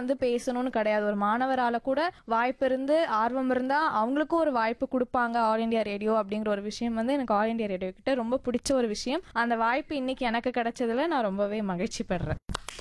வந்து பேசணும்னு கிடையாது ஒரு மாணவரால கூட வாய்ப்பு இருந்து ஆர்வம் இருந்தா அவங்களுக்கும் ஒரு வாய்ப்பு கொடுப்பாங்க ஆல் இந்தியா ரேடியோ அப்படிங்கிற ஒரு விஷயம் வந்து எனக்கு ஆல் இந்தியா ரேடியோ கிட்ட ரொம்ப பிடிச்ச ஒரு விஷயம் அந்த வாய்ப்பு இன்னைக்கு எனக்கு கிடைச்சதுல நான் ரொம்பவே மகிழ்ச்சி படுறேன்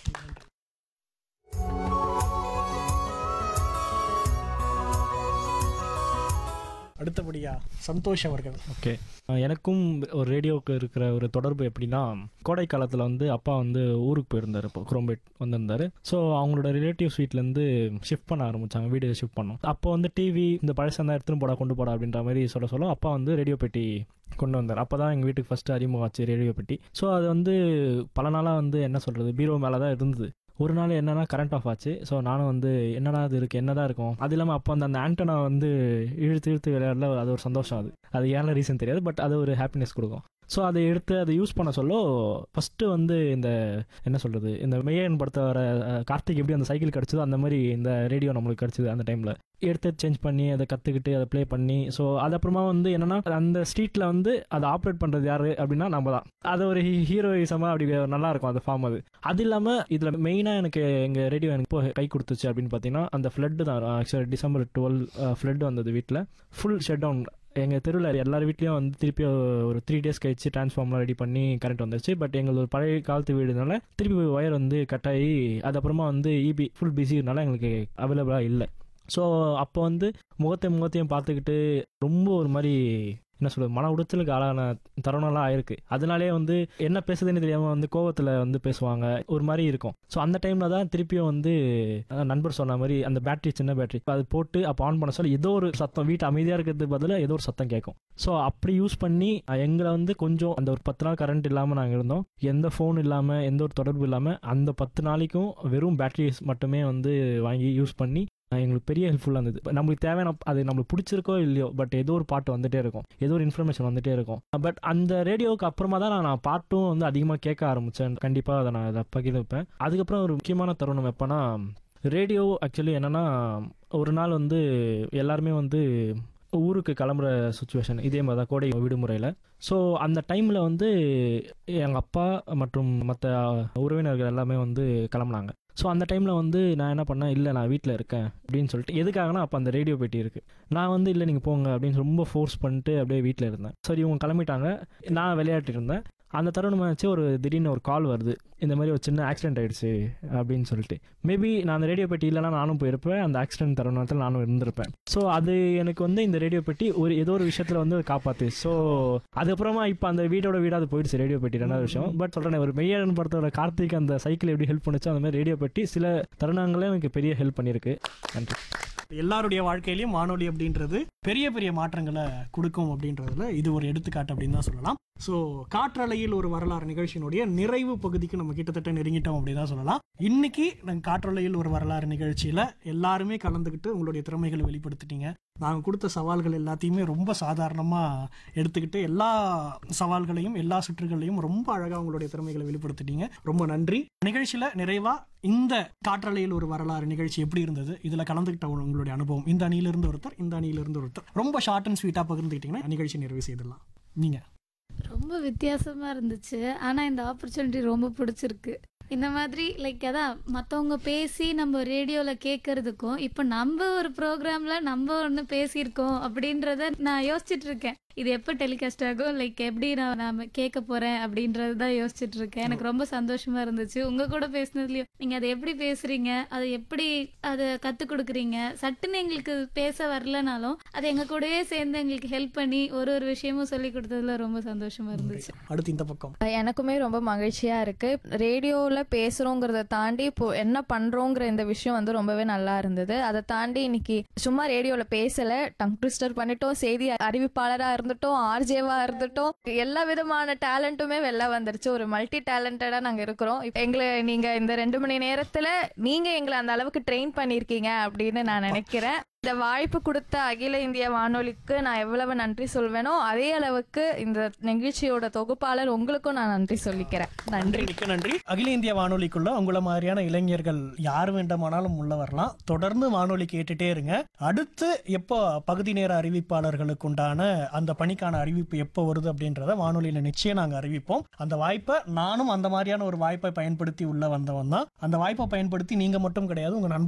அடுத்தபடியா சந்தோஷ் அவர்கள் ஓகே எனக்கும் ஒரு ரேடியோவுக்கு இருக்கிற ஒரு தொடர்பு எப்படின்னா கோடை காலத்தில் வந்து அப்பா வந்து ஊருக்கு போயிருந்தார் இப்போ குரோம்பேட் வந்திருந்தாரு ஸோ அவங்களோட ரிலேட்டிவ்ஸ் வீட்டிலேருந்து ஷிஃப்ட் பண்ண ஆரம்பிச்சாங்க வீடு ஷிஃப்ட் பண்ணோம் அப்போ வந்து டிவி இந்த பழசந்தான் எடுத்துன்னு போடா கொண்டு போடா அப்படின்ற மாதிரி சொல்ல சொல்ல அப்பா வந்து ரேடியோ பெட்டி கொண்டு வந்தார் அப்போ தான் எங்கள் வீட்டுக்கு ஃபஸ்ட்டு அறிமுகம் ஆச்சு ரேடியோ பெட்டி ஸோ அது வந்து பல நாளாக வந்து என்ன சொல்கிறது பீரோ மேலே தான் இருந்தது ஒரு நாள் என்னன்னா கரண்ட் ஆஃப் ஆச்சு ஸோ நானும் வந்து என்னடா அது இருக்கு என்னதான் இருக்கும் அது இல்லாமல் அப்போ அந்த அந்த ஆண்டனா வந்து இழுத்து இழுத்து விளையாடல அது ஒரு சந்தோஷம் அது அது ஏன் ரீசன் தெரியாது பட் அது ஒரு ஹாப்பினஸ் கொடுக்கும் ஸோ அதை எடுத்து அதை யூஸ் பண்ண சொல்ல ஃபஸ்ட்டு வந்து இந்த என்ன சொல்கிறது இந்த மெய்யன் படத்தை வர அஹ், கார்த்திக் எப்படி அந்த சைக்கிள் கிடச்சதோ அந்த மாதிரி இந்த ரேடியோ நம்மளுக்கு கிடச்சிது அந்த டைமில் எடுத்து சேஞ்ச் பண்ணி அதை கற்றுக்கிட்டு அதை ப்ளே பண்ணி ஸோ அது அப்புறமா வந்து என்னன்னா அந்த ஸ்ட்ரீட்டில் வந்து அதை ஆப்ரேட் பண்ணுறது யார் அப்படின்னா நம்ம தான் அது ஒரு ஹீரோயிசமாக அப்படி நல்லா இருக்கும் அந்த ஃபார்ம் அது அது இல்லாமல் இதில் மெயினாக எனக்கு எங்கள் ரேடியோ எனக்கு இப்போ கை கொடுத்துச்சு அப்படின்னு பார்த்தீங்கன்னா அந்த ஃப்ளட்டு தான் ஆக்சுவலாக டிசம்பர் டுவெல் ஃப்ளட் வந்தது வீட்டில் ஃபுல் ஷட் டவுன் எங்கள் தெருவில் எல்லார் வீட்லேயும் வந்து திருப்பி ஒரு த்ரீ டேஸ் கழிச்சு டிரான்ஸ்ஃபார்ம்லாம் ரெடி பண்ணி கரண்ட் வந்துருச்சு பட் எங்களுக்கு ஒரு பழைய காலத்து வீடுனால திருப்பி ஒயர் வந்து கட் ஆகி அது அப்புறமா வந்து இபி ஃபுல் பிஸினால எங்களுக்கு அவைலபிளாக இல்லை ஸோ அப்போ வந்து முகத்தையும் முகத்தையும் பார்த்துக்கிட்டு ரொம்ப ஒரு மாதிரி என்ன சொல்றது மன உடைச்சலுக்கு ஆளான தருணம்லாம் ஆயிருக்கு அதனாலே வந்து என்ன பேசுதுன்னு தெரியாமல் வந்து கோவத்தில் வந்து பேசுவாங்க ஒரு மாதிரி இருக்கும் ஸோ அந்த டைமில் தான் திருப்பியும் வந்து அஹ், நண்பர் சொன்ன மாதிரி அந்த பேட்டரி சின்ன பேட்டரி அது போட்டு அப்போ ஆன் பண்ண சொல்ல ஏதோ ஒரு சத்தம் வீட்டு அமைதியாக இருக்கிறதுக்கு பதிலாக ஏதோ ஒரு சத்தம் கேட்கும் ஸோ அப்படி யூஸ் பண்ணி அஹ், எங்களை வந்து கொஞ்சம் அந்த ஒரு பத்து நாள் கரண்ட் இல்லாமல் நாங்கள் இருந்தோம் எந்த ஃபோன் இல்லாமல் எந்த ஒரு தொடர்பு இல்லாமல் அந்த பத்து நாளைக்கும் வெறும் பேட்டரிஸ் மட்டுமே வந்து வாங்கி யூஸ் பண்ணி அஹ் எங்களுக்கு பெரிய ஹெல்ப்ஃபுல்லாக இருந்தது இப்ப நம்மளுக்கு தேவையான அது நம்மளுக்கு பிடிச்சிருக்கோ இல்லையோ பட் ஏதோ ஒரு பாட்டு வந்துட்டே இருக்கும் ஏதோ ஒரு இன்ஃபர்மேஷன் வந்துட்டே இருக்கும் பட் அந்த ரேடியோவுக்கு அப்புறமா தான் நான் நான் பாட்டும் வந்து அதிகமாக கேட்க ஆரம்பித்தேன் கண்டிப்பாக அதை நான் அதை பகிர்ந்துப்பேன் அதுக்கப்புறம் ஒரு முக்கியமான தருணம் எப்போனா ரேடியோ ஆக்சுவலி என்னென்னா ஒரு நாள் வந்து எல்லாருமே வந்து ஊருக்கு கிளம்புற சுச்சுவேஷன் இதே மாதிரி தான் கோடை விடுமுறையில் ஸோ அந்த டைமில் வந்து எங்கள் அப்பா மற்றும் மற்ற உறவினர்கள் எல்லாமே வந்து கிளம்புனாங்க ஸோ அந்த டைமில் வந்து நான் என்ன பண்ணேன் இல்லை நான் வீட்டில் இருக்கேன் அப்படின்னு சொல்லிட்டு எதுக்காகனா அப்போ அந்த ரேடியோ பெட்டி இருக்குது நான் வந்து இல்லை நீங்கள் போங்க அப்படின்னு ரொம்ப ஃபோர்ஸ் பண்ணிட்டு அப்படியே வீட்டில் இருந்தேன் சரி இவங்க கிளம்பிட்டாங்க நான் விளையாட்டு இருந்தேன் அந்த தருணமாச்சு ஒரு திடீர்னு ஒரு கால் வருது இந்த மாதிரி ஒரு சின்ன ஆக்சிடென்ட் ஆயிடுச்சு அப்படின்னு சொல்லிட்டு மேபி நான் அந்த ரேடியோ பெட்டி இல்லைனா நானும் போயிருப்பேன் அந்த ஆக்சிடென்ட் தருணத்தில் நானும் இருந்திருப்பேன் ஸோ அது எனக்கு வந்து இந்த ரேடியோ பெட்டி ஒரு ஏதோ ஒரு விஷயத்தில் வந்து காப்பாத்து ஸோ அதுக்கப்புறமா இப்போ அந்த வீடோட வீடாக அது போயிடுச்சு ரேடியோ பெட்டி ரெண்டாவது விஷயம் பட் சொல்கிறேன் ஒரு மெய்யாளன் படத்தோட கார்த்திக் அந்த சைக்கிள் எப்படி ஹெல்ப் பண்ணுச்சோ அந்த மாதிரி ரேடியோ பெட்டி சில தருணங்களே எனக்கு பெரிய ஹெல்ப் பண்ணியிருக்கு நன்றி எல்லாருடைய வாழ்க்கையிலயும் வானொலி அப்படின்றது பெரிய பெரிய மாற்றங்களை கொடுக்கும் அப்படின்றதுல இது ஒரு எடுத்துக்காட்டு அப்படின்னு தான் சொல்லலாம் ஸோ காற்றலையில் ஒரு வரலாறு நிகழ்ச்சியினுடைய நிறைவு பகுதிக்கு நம்ம கிட்டத்தட்ட நெருங்கிட்டோம் அப்படின்னு தான் சொல்லலாம் இன்னைக்கு நாங்கள் காற்றலையில் ஒரு வரலாறு நிகழ்ச்சியில எல்லாருமே கலந்துக்கிட்டு உங்களுடைய திறமைகளை வெளிப்படுத்திட்டீங்க நாங்கள் கொடுத்த சவால்கள் எல்லாத்தையுமே ரொம்ப சாதாரணமாக எடுத்துக்கிட்டு எல்லா சவால்களையும் எல்லா சுற்றுகளையும் ரொம்ப அழகாக உங்களுடைய திறமைகளை வெளிப்படுத்திட்டீங்க ரொம்ப நன்றி நிகழ்ச்சியில நிறைவா இந்த காற்றலையில் ஒரு வரலாறு நிகழ்ச்சி எப்படி இருந்தது இதுல கலந்துக்கிட்ட உங்க- உங்களுடைய அனுபவம் இந்த அணியிலிருந்து ஒருத்தர் இந்த அணியிலிருந்து ஒருத்தர் ரொம்ப ஷார்ட் அண்ட் ஸ்வீட்டா பகிர்ந்துக்கிட்டீங்கன்னா நிகழ்ச்சி நிறைவு செய்திடலாம் நீங்க ரொம்ப வித்தியாசமா இருந்துச்சு ஆனா இந்த ஆப்பர்ச்சுனிட்டி ரொம்ப பிடிச்சிருக்கு இந்த மாதிரி லைக் அதான் மற்றவங்க பேசி நம்ம ரேடியோவில் கேட்கறதுக்கும் இப்போ நம்ம ஒரு ப்ரோக்ராம்ல நம்ம ஒன்று பேசியிருக்கோம் அப்படின்றத நான் யோசிச்சுட்டு இருக்கேன் இது எப்போ டெலிகாஸ்ட் ஆகும் லைக் எப்படி நான் நாம கேட்க போறேன் அப்படின்றது தான் யோசிச்சுட்டு இருக்கேன் எனக்கு ரொம்ப சந்தோஷமா இருந்துச்சு உங்க கூட பேசினதுலயும் நீங்க அதை எப்படி பேசுறீங்க அதை எப்படி அதை கற்றுக் கொடுக்குறீங்க சட்டுன்னு எங்களுக்கு பேச வரலனாலும் அது எங்க கூடயே சேர்ந்து எங்களுக்கு ஹெல்ப் பண்ணி ஒரு ஒரு விஷயமும் சொல்லி கொடுத்ததுல ரொம்ப சந்தோஷமா இருந்துச்சு அடுத்து இந்த பக்கம் எனக்குமே ரொம்ப மகிழ்ச்சியா இருக்கு ரேடியோவில் பேசுறோங்கிறத தாண்டி இப்போ என்ன பண்றோங்கிற இந்த விஷயம் வந்து ரொம்பவே நல்லா இருந்தது அதை தாண்டி இன்னைக்கு சும்மா ரேடியோவில் பேசல டங் ட்விஸ்டர் பண்ணிட்டோம் செய்தி அறிவிப்பாளரா இருந்துட்டோம் ஆர்ஜேவா இருந்துட்டோம் எல்லா விதமான டேலண்ட்டுமே வெளில வந்துருச்சு ஒரு மல்டி டேலண்டடா நாங்க இருக்கிறோம் இப்ப எங்களை நீங்க இந்த ரெண்டு மணி நேரத்துல நீங்க எங்களை அந்த அளவுக்கு ட்ரெயின் பண்ணிருக்கீங்க அப்படின்னு நான் நினைக்கிறேன் இந்த வாய்ப்பு கொடுத்த அகில இந்திய வானொலிக்கு நான் எவ்வளவு நன்றி சொல்வேனோ அதே அளவுக்கு இந்த நிகழ்ச்சியோட தொகுப்பாளர் உங்களுக்கும் நான் நன்றி சொல்லிக்கிறேன் நன்றி நன்றி மிக்க நன்றி அகில இந்திய வானொலிக்குள்ள உங்கள மாதிரியான இளைஞர்கள் யார் வேண்டுமானாலும் உள்ள வரலாம் தொடர்ந்து வானொலி கேட்டுட்டே இருங்க அடுத்து எப்போ பகுதி நேர அறிவிப்பாளர்களுக்கு உண்டான அந்த பணிக்கான அறிவிப்பு எப்போ வருது அப்படின்றத வானொலியில நிச்சயம் நாங்க அறிவிப்போம் அந்த வாய்ப்பை நானும் அந்த மாதிரியான ஒரு வாய்ப்பை பயன்படுத்தி உள்ள வந்தவன் தான் அந்த வாய்ப்பை பயன்படுத்தி நீங்க மட்டும் கிடையாது உங்க நண்பர்